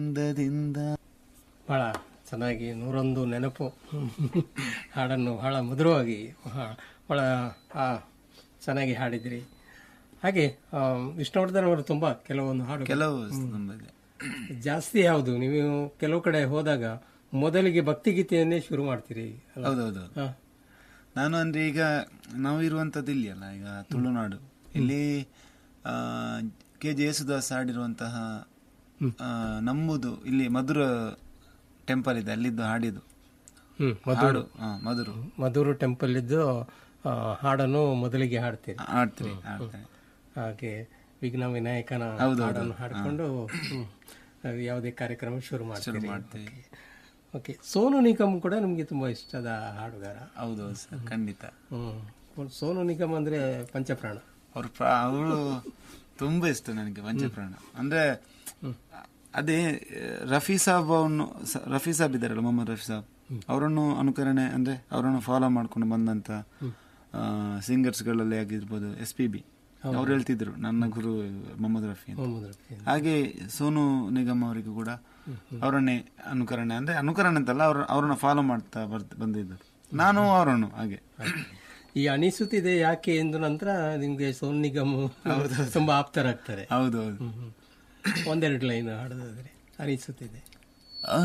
ಚಂದದಿಂದ ಬಹಳ ಚೆನ್ನಾಗಿ ನೂರೊಂದು ನೆನಪು ಹಾಡನ್ನು ಬಹಳ ಮಧುರವಾಗಿ ಬಹಳ- ಬಹಳ ಆ, ಚೆನ್ನಾಗಿ ಹಾಡಿದ್ರಿ ಹಾಗೆ ಆ, ವಿಷ್ಣುವರ್ಧನ್ ಅವರು ತುಂಬ ಕೆಲವೊಂದು ಹಾಡು ಕೆಲವು ತುಂಬ ಇದೆ ಜಾಸ್ತಿ ಯಾವುದು ನೀವು ಕೆಲವು ಕಡೆ ಹೋದಾಗ ಮೊದಲಿಗೆ ಭಕ್ತಿಗೀತೆಯನ್ನೇ ಶುರು ಮಾಡ್ತೀರಿ ಅಲ್ಲ? ಹೌದೌದು ಹಾ. ನಾನು ಅಂದ್ರೆ ಈಗ ನಾವು ಇರುವಂತದ್ದು ಇಲ್ಲಿ ಅಲ್ಲ ಈಗ ತುಳುನಾಡು ಇಲ್ಲಿ ಆ, ಕೆ ಜೆ ಯೇಸುದಾಸ್ ಹಾಡಿರುವಂತಹ ಆ, ನಮ್ಮದು ಇಲ್ಲಿ ಮಧುರ ಟೆಂಪಲ್ ಇದೆ ಅಲ್ಲಿದ್ದು ಹಾಡಿದ್ದು ಹ್ಮ್ ಹಾಡು ಹಾ, ಮಧುರು ಮಧುರು ಟೆಂಪಲ್ ಇದ್ದು ಆ, ಹಾಡನ್ನು ಮೊದಲಿಗೆ ಹಾಡ್ತೀರಿ ಹಾಡ್ತೀರಿ ಹಾಡ್ತೇನೆ ಹಾಗೆ ವಿಘ್ನ ವಿನಾಯಕನ ಹೌದು, ಹಾಡನ್ನು ಹಾಡಿಕೊಂಡು ಹ್ಮ್, ಅದು ಯಾವುದೇ ಕಾರ್ಯಕ್ರಮ ಶುರು ಮಾಡ್ತೀರಿ ಮಾಡ್ತೀವಿ ಓಕೆ ಸೋನು ನಿಗಮ್ ಕೂಡ ನಿಮಗೆ ತುಂಬಾ ಇಷ್ಟದ ಹಾಡುಗಾರ ಹೌದು ಸರ್ ಖಂಡಿತ ಹ್ಮ್ ಸೋನು ನಿಗಮ್ ಅಂದ್ರೆ ಪಂಚಪ್ರಾಣ ಅವ್ರ ಪ್ರ- ಅವಳು ತುಂಬಾ ಇಷ್ಟ ನನಗೆ ಪಂಚಪ್ರಾಣ ಅಂದ್ರೆ ಅದೇ ರಫಿ ಸಾಬ್ ಅವನು ರಫಿ ಸಾಬ್ ಇದ್ದಾರಲ್ಲ ಮೊಹಮ್ಮದ್ ರಫಿ ಸಾಬ್ ಅವರನ್ನು ಅನುಕರಣೆ ಅಂದ್ರೆ ಅವರನ್ನು ಫಾಲೋ ಮಾಡ್ಕೊಂಡು ಬಂದಂತ ಸಿಂಗರ್ಸ್ ಗಳಲ್ಲಿ ಆಗಿರ್ಬೋದು ಎಸ್ ಪಿ ಬಿ ಅವ್ರು ಹೇಳ್ತಿದ್ರು ನನ್ನ ಗುರು ಮೊಹಮ್ಮದ್ ರಫಿ ಅಂತ ಮೊಹಮ್ಮದ್ ರಫಿ ಹಾಗೆ ಸೋನು ನಿಗಮ್ ಅವರಿಗೂ ಕೂಡ ಅವರನ್ನೇ ಅನುಕರಣೆ ಅಂದ್ರೆ ಅನುಕರಣೆ ಅಂತಲ್ಲ ಅವ್ರ ಅವ್ರನ್ನ ಫಾಲೋ ಮಾಡ್ತಾ ಬರ್ತ ಬಂದಿದ್ದರು ನಾನು ಅವರನ್ನು ಹಾಗೆ ಈ ಅನಿಸುತ್ತಿದೆ ಯಾಕೆ ಎಂದು ನಂತರ ನಿಮ್ಗೆ ಸೋನು ನಿಗಮ್ ತುಂಬಾ ಆಪ್ತರಾಗ್ತಾರೆ ಹೌದು ಹೌದು ಹ್ಮ್, ಹ್ಮ್. ಒಂದೆರಡು ಲೈನ್ ಹಾಡೋದಾದ್ರೆ ಅನಿಸುತ್ತಿದೆ